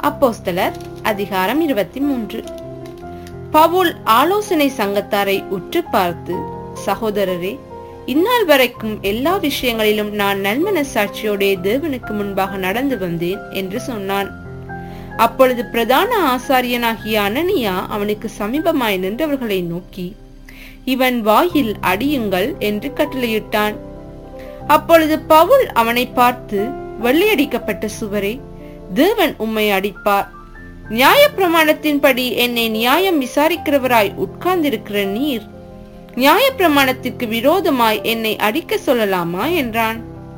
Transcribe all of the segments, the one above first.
அப்போஸ்தலர் அதிகாரம் இருபத்தி மூன்று பவுல் ஆலோசனை சங்கத்தாரை உற்று பார்த்து சகோதரரே இந்நாள் வரைக்கும் எல்லா விஷயங்களிலும் நான் நல்மன சாட்சியோடே தேவனுக்கு முன்பாக நடந்து வந்தேன் என்று சொன்னான் அப்பொழுது பிரதான ஆசாரியனாகிய அனனியா அவனுக்கு சமீபமாய் நின்றவர்களை நோக்கி இவன் வாயில் அடியுங்கள் என்று கட்டளையிட்டான் அப்பொழுது பவுல் அவனை பார்த்து வெள்ளையடிக்கப்பட்ட சுவரே தேவன் உம்மை அடிப்பார் நியாய பிரமாணத்தின்படி என்னை நியாயம் விசாரிக்கிறவராய் உட்கார்ந்திருக்கிற நீர் நியாய பிரமாணத்திற்கு விரோதமாய் என்னை அடிக்க சொல்லலாமா என்றான்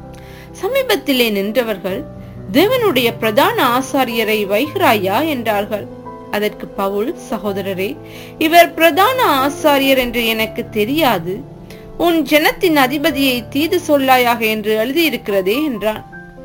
சமீபத்திலே நின்றவர்கள் தேவனுடைய பிரதான ஆசாரியரை வைகிறாயா என்றார்கள் அதற்கு பவுல் சகோதரரே இவர் பிரதான ஆசாரியர் என்று எனக்கு தெரியாது உன் ஜனத்தின் அதிபதியை தீது சொல்லாயாக என்று எழுதியிருக்கிறதே என்றான்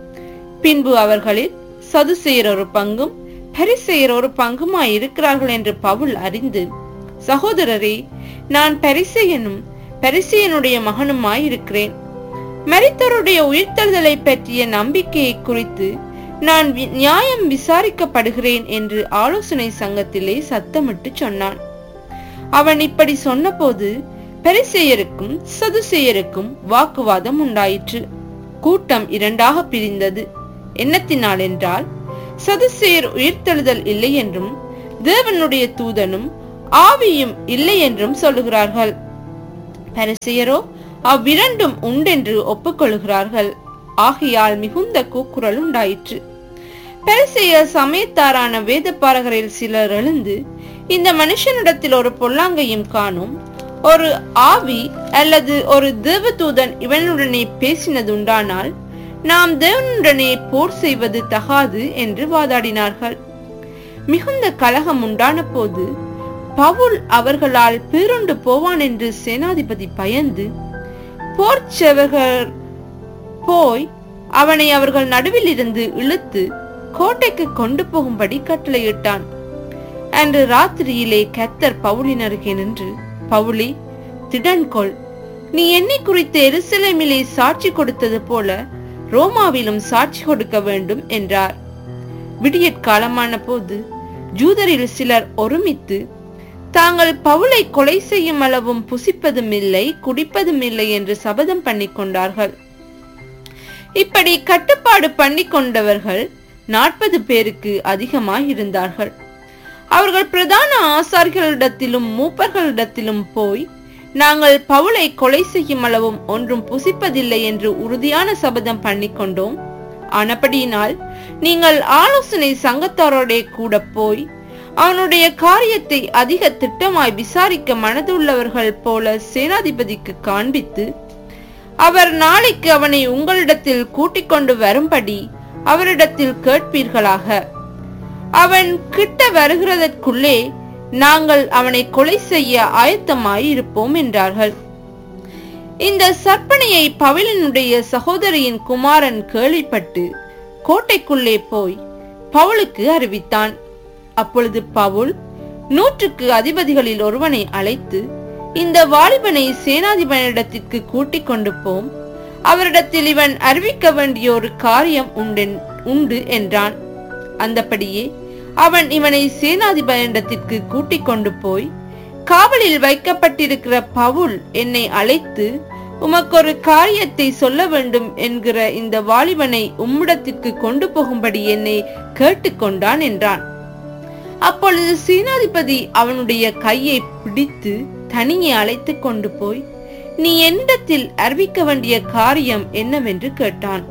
பின்பு அவர்களில் சதுசெயர் ஒரு பங்கும் பரிசெயர் ஒரு பங்குமாய் இருக்கிறார்கள் என்று பவுல் அறிந்து சகோதரரே நான் பரிசெயனும் பரிசெயனுடைய மகனுமாய் இருக்கிறேன் மரித்தருடைய உயிர்த்தெழுதலை பற்றிய நம்பிக்கையை குறித்து நான் வி- நியாயம் விசாரிக்கப்படுகிறேன் என்று ஆலோசனை சங்கத்திலே சத்தமிட்டு சொன்னான் அவன் இப்படி சொன்னபோது பெரிசேயருக்கும் சதுசேயருக்கும் வாக்குவாதம் உண்டாயிற்று கூட்டம் இரண்டாக பிரிந்தது என்னத்தினால் என்றால் சதுசேயர் உயிர்த்தெழுதல் இல்லை என்றும் தேவனுடைய தூதனும் ஆவியும் இல்லை என்றும் சொல்லுகிறார்கள் பரிசெயரோ அவ்விரண்டும் உண்டென்று ஒப்புக்கொள்கிறார்கள் ஆகையால் மிகுந்த கூக்குரல் உண்டாயிற்று பெருசெயர் சமயத்தாரான வேதப்பாரகரில் சிலர் எழுந்து இந்த மனுஷனிடத்தில் ஒரு பொல்லாங்கையும் காணும் ஒரு ஆவி அல்லது ஒரு தேவதூதன் இவனுடனே பேசினதுண்டானால் நாம் தேவனுடனே போர் செய்வது தகாது என்று வாதாடினார்கள் மிகுந்த கலகம் உண்டான போது பவுல் அவர்களால் பேருண்டு போவான் என்று சேனாதிபதி பயந்து போர்ச்சவர்கள் போய் அவனை அவர்கள் நடுவில் இருந்து இழுத்து கோட்டைக்கு கொண்டு போகும்படி கட்டளையிட்டான் அன்று ராத்திரியிலே கத்தர் பவுலின் அருகே நின்று பவுலி திடன்கொள் நீ என்னை குறித்து எருசலேமிலே சாட்சி கொடுத்தது போல ரோமாவிலும் சாட்சி கொடுக்க வேண்டும் என்றார் விடியற் காலமான போது ஜூதரில் சிலர் ஒருமித்து தாங்கள் பவுலை கொலை செய்யும் அளவும் புசிப்பதும் இல்லை குடிப்பதும் இல்லை என்று சபதம் பண்ணிக் கொண்டார்கள் இப்படி கட்டுப்பாடு பண்ணி கொண்டவர்கள் நாற்பது பேருக்கு அதிகமாய் இருந்தார்கள் அவர்கள் பிரதான ஆசாரிகளிடத்திலும் மூப்பர்களிடத்திலும் போய் நாங்கள் பவுலை கொலை செய்யும் அளவும் ஒன்றும் புசிப்பதில்லை என்று உறுதியான சபதம் பண்ணிக் கொண்டோம் ஆனபடியினால் நீங்கள் ஆலோசனை சங்கத்தாரோடே கூட போய் அவனுடைய காரியத்தை அதிக திட்டமாய் விசாரிக்க மனதுள்ளவர்கள் போல சேனாதிபதிக்கு காண்பித்து அவர் நாளைக்கு அவனை உங்களிடத்தில் கூட்டிக் கொண்டு வரும்படி அவரிடத்தில் கேட்பீர்களாக அவன் கிட்ட வருகிறதற்குள்ளே நாங்கள் அவனை கொலை செய்ய ஆயத்தமாய் இருப்போம் என்றார்கள் இந்த சற்பனையை பவுலினுடைய சகோதரியின் குமாரன் கேள்விப்பட்டு கோட்டைக்குள்ளே போய் பவுலுக்கு அறிவித்தான் அப்பொழுது பவுல் நூற்றுக்கு அதிபதிகளில் ஒருவனை அழைத்து இந்த வாலிபனை சேனாதிபனிடத்திற்கு கூட்டிக் கொண்டு போம் அவரிடத்தில் இவன் அறிவிக்க வேண்டிய ஒரு காரியம் உண்டென் உண்டு என்றான் அந்தபடியே அவன் இவனை சேனாதிபதியிடத்திற்கு கூட்டிக் கொண்டு போய் காவலில் வைக்கப்பட்டிருக்கிற பவுல் என்னை அழைத்து உமக்கொரு காரியத்தை சொல்ல வேண்டும் என்கிற இந்த வாலிபனை உம்மிடத்திற்கு கொண்டு போகும்படி என்னை கேட்டுக்கொண்டான் என்றான் அப்பொழுது சேனாதிபதி அவனுடைய கையை பிடித்து தனியே அழைத்து கொண்டு போய் நீ என்னிடத்தில் அறிவிக்க வேண்டிய காரியம் என்னவென்று கேட்டான்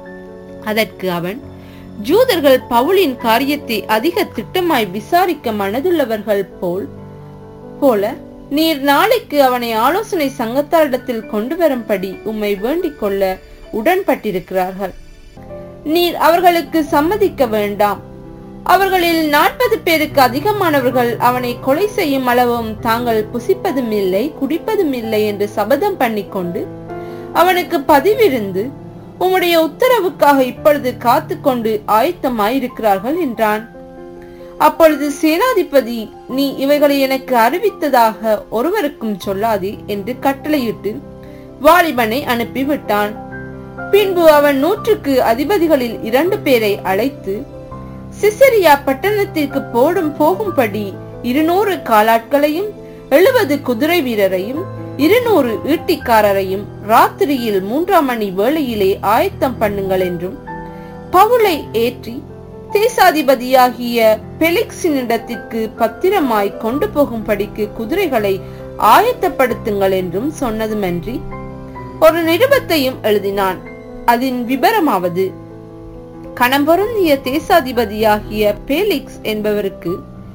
அதற்கு அவன் ஜூதர்கள் பவுலின் காரியத்தை அதிக திட்டமாய் விசாரிக்க மனதுள்ளவர்கள் போல் போல நீர் நாளைக்கு அவனை ஆலோசனை சங்கத்தாரிடத்தில் கொண்டு வரும்படி உம்மை வேண்டிக் கொள்ள உடன்பட்டிருக்கிறார்கள் நீர் அவர்களுக்கு சம்மதிக்க வேண்டாம் அவர்களில் நாற்பது பேருக்கு அதிகமானவர்கள் அவனை கொலை செய்யும் அளவும் தாங்கள் புசிப்பதும் இல்லை குடிப்பதும் இல்லை என்று சபதம் பண்ணிக்கொண்டு அவனுக்கு பதிவிருந்து உம்முடைய உத்தரவுக்காக இப்பொழுது காத்துக்கொண்டு ஆயத்தமாயிருக்கிறார்கள் என்றான் அப்பொழுது சேனாதிபதி நீ இவைகளை எனக்கு அறிவித்ததாக ஒருவருக்கும் சொல்லாதே என்று கட்டளையிட்டு வாலிபனை அனுப்பிவிட்டான் பின்பு அவன் நூற்றுக்கு அதிபதிகளில் இரண்டு பேரை அழைத்து சிசரியா பட்டணத்திற்கு போடும் போகும்படி இருநூறு காலாட்களையும் எழுபது குதிரை வீரரையும் இருநூறு ஈட்டிக்காரரையும் ராத்திரியில் மூன்றாம் மணி வேளையிலே ஆயத்தம் பண்ணுங்கள் என்றும் பவுலை ஏற்றி தேசாதிபதியாகிய பெலிக்ஸினிடத்திற்கு பத்திரமாய் கொண்டு போகும்படிக்கு குதிரைகளை ஆயத்தப்படுத்துங்கள் என்றும் சொன்னதுமன்றி ஒரு நிருபத்தையும் எழுதினான் அதன் விபரமாவது கணம்பொருந்திய தேசாதிபதியாகிய பேலிக்ஸ் என்பவருக்கு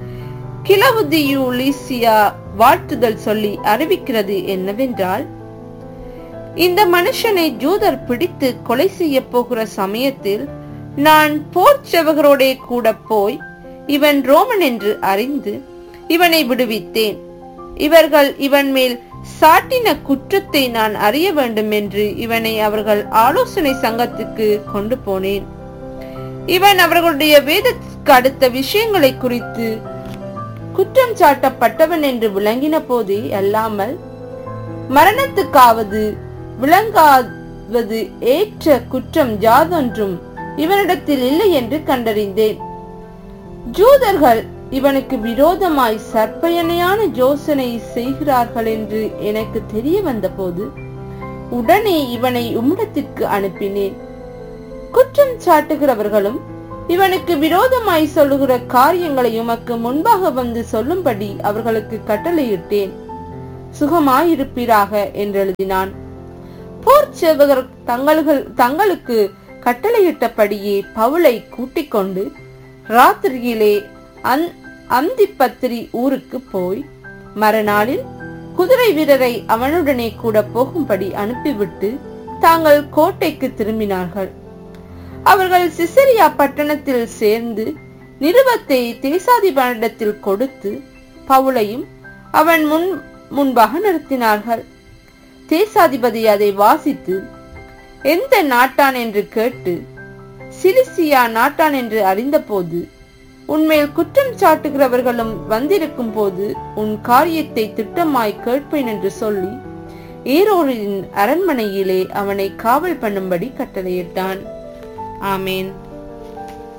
கிளவுதியுலிசியா வாழ்த்துதல் சொல்லி அறிவிக்கிறது என்னவென்றால் இந்த மனுஷனை ஜூதர் பிடித்து கொலை செய்ய போகிற சமயத்தில் நான் போர் செவகரோடே கூட போய் இவன் ரோமன் என்று அறிந்து இவனை விடுவித்தேன் இவர்கள் இவன் மேல் சாட்டின குற்றத்தை நான் அறிய வேண்டும் என்று இவனை அவர்கள் ஆலோசனை சங்கத்துக்கு கொண்டு போனேன் இவன் அவர்களுடைய வேதத்திற்கு அடுத்த விஷயங்களை குறித்து குற்றம் சாட்டப்பட்டவன் என்று விளங்கின போதே அல்லாமல் மரணத்துக்காவது விளங்காவது ஏற்ற குற்றம் யாதொன்றும் இவனிடத்தில் இல்லை என்று கண்டறிந்தேன் ஜூதர்கள் இவனுக்கு விரோதமாய் சற்பயனையான யோசனை செய்கிறார்கள் என்று எனக்கு தெரிய வந்தபோது உடனே இவனை உம்மிடத்திற்கு அனுப்பினேன் குற்றம் சாட்டுகிறவர்களும் இவனுக்கு விரோதமாய் சொல்லுகிற காரியங்களை உமக்கு முன்பாக வந்து சொல்லும்படி அவர்களுக்கு கட்டளையிட்டேன் சுகமாயிருப்பீராக என்று எழுதினான் போர் சேவகர் தங்களுக்கு தங்களுக்கு கட்டளையிட்டபடியே பவுலை கூட்டிக் கொண்டு ராத்திரியிலே அந் அந்திப்பத்திரி ஊருக்கு போய் மறுநாளில் குதிரை வீரரை அவனுடனே கூட போகும்படி அனுப்பிவிட்டு தாங்கள் கோட்டைக்கு திரும்பினார்கள் அவர்கள் சிசரியா பட்டணத்தில் சேர்ந்து நிருபத்தை தேசாதிபனிடத்தில் கொடுத்து பவுலையும் அவன் முன் முன்பாக நிறுத்தினார்கள் தேசாதிபதி அதை வாசித்து எந்த நாட்டான் என்று கேட்டு சிலிசியா நாட்டான் என்று அறிந்தபோது உன்மேல் குற்றம் சாட்டுகிறவர்களும் வந்திருக்கும் போது உன் காரியத்தை திட்டமாய் கேட்பேன் என்று சொல்லி ஏரோரின் அரண்மனையிலே அவனை காவல் பண்ணும்படி கட்டளையிட்டான் ஆமேன்